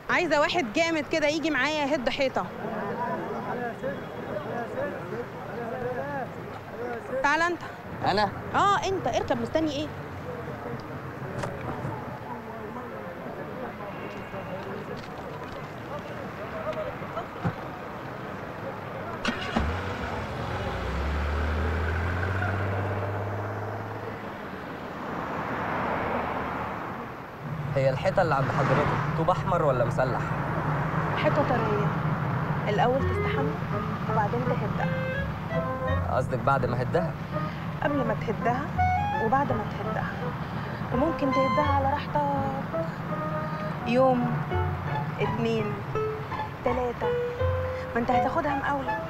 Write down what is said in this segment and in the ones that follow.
عايزه واحد جامد كده يجي معايا يهد حيطه تعال انت انا اه انت اركب مستني ايه هي الحيطه اللي عند حضرتك طوب احمر ولا مسلح حيطه طريه الاول تستحمى وبعدين تهدها قصدك بعد ما هدها قبل ما تهدها وبعد ما تهدها وممكن تهدها على راحتك يوم اتنين تلاتة ما انت هتاخدها مقاولة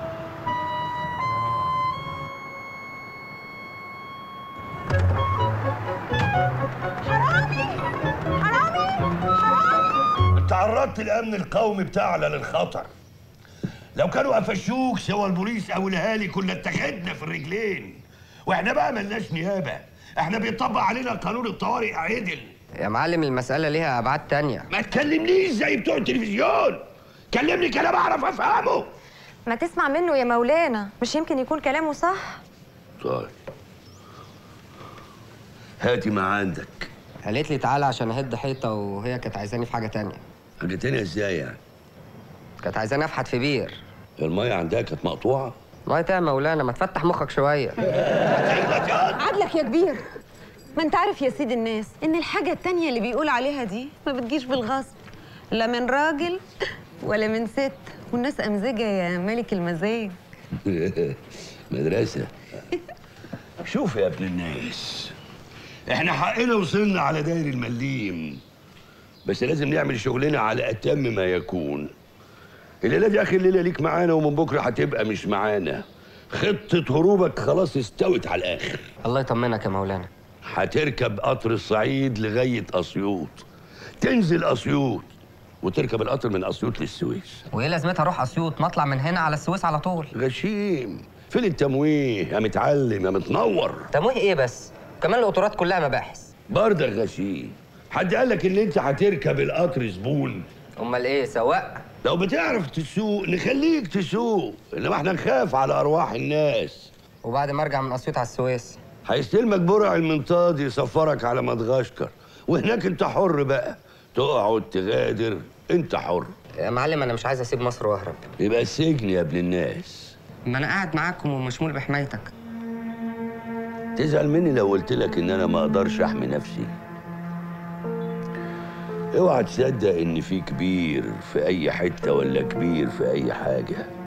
حرامي حرامي حرامي تعرضت الامن القومي بتاعنا للخطر لو كانوا قفشوك سوى البوليس او الاهالي كنا اتخذنا في الرجلين واحنا بقى ملناش نيابه احنا بيطبق علينا قانون الطوارئ عدل يا معلم المساله ليها ابعاد تانية ما تكلمنيش زي بتوع التلفزيون كلمني كلام اعرف افهمه ما تسمع منه يا مولانا مش يمكن يكون كلامه صح طيب هاتي ما عندك قالت لي تعالى عشان اهد حيطه وهي كانت عايزاني في حاجه تانية حاجه تانية ازاي يعني كانت عايزاني افحت في بير الميه عندها كانت مقطوعه الله يا مولانا ما تفتح مخك شويه عدلك يا كبير ما انت عارف يا سيد الناس ان الحاجة التانية اللي بيقول عليها دي ما بتجيش بالغصب لا من راجل ولا من ست والناس أمزجة يا ملك المزاج مدرسة شوف يا ابن الناس احنا حقنا وصلنا على داير المليم بس لازم نعمل شغلنا على اتم ما يكون الليله دي اخر ليله ليك معانا ومن بكره هتبقى مش معانا خطه هروبك خلاص استوت على الاخر الله يطمنك يا مولانا هتركب قطر الصعيد لغايه اسيوط تنزل اسيوط وتركب القطر من اسيوط للسويس وايه لازمتها اروح اسيوط ما اطلع من هنا على السويس على طول غشيم فين التمويه يا متعلم يا متنور تمويه ايه بس كمان القطورات كلها مباحث برضك غشيم حد قال لك ان انت هتركب القطر زبون امال ايه سواق لو بتعرف تسوق نخليك تسوق انما احنا نخاف على ارواح الناس وبعد ما ارجع من اسيوط على السويس هيستلمك برع المنطاد يسفرك على مدغشقر وهناك انت حر بقى تقعد تغادر انت حر يا معلم انا مش عايز اسيب مصر واهرب يبقى السجن يا ابن الناس ما انا قاعد معاكم ومشمول بحمايتك تزعل مني لو قلت لك ان انا ما اقدرش احمي نفسي اوعى تصدق ان في كبير في اي حته ولا كبير في اي حاجه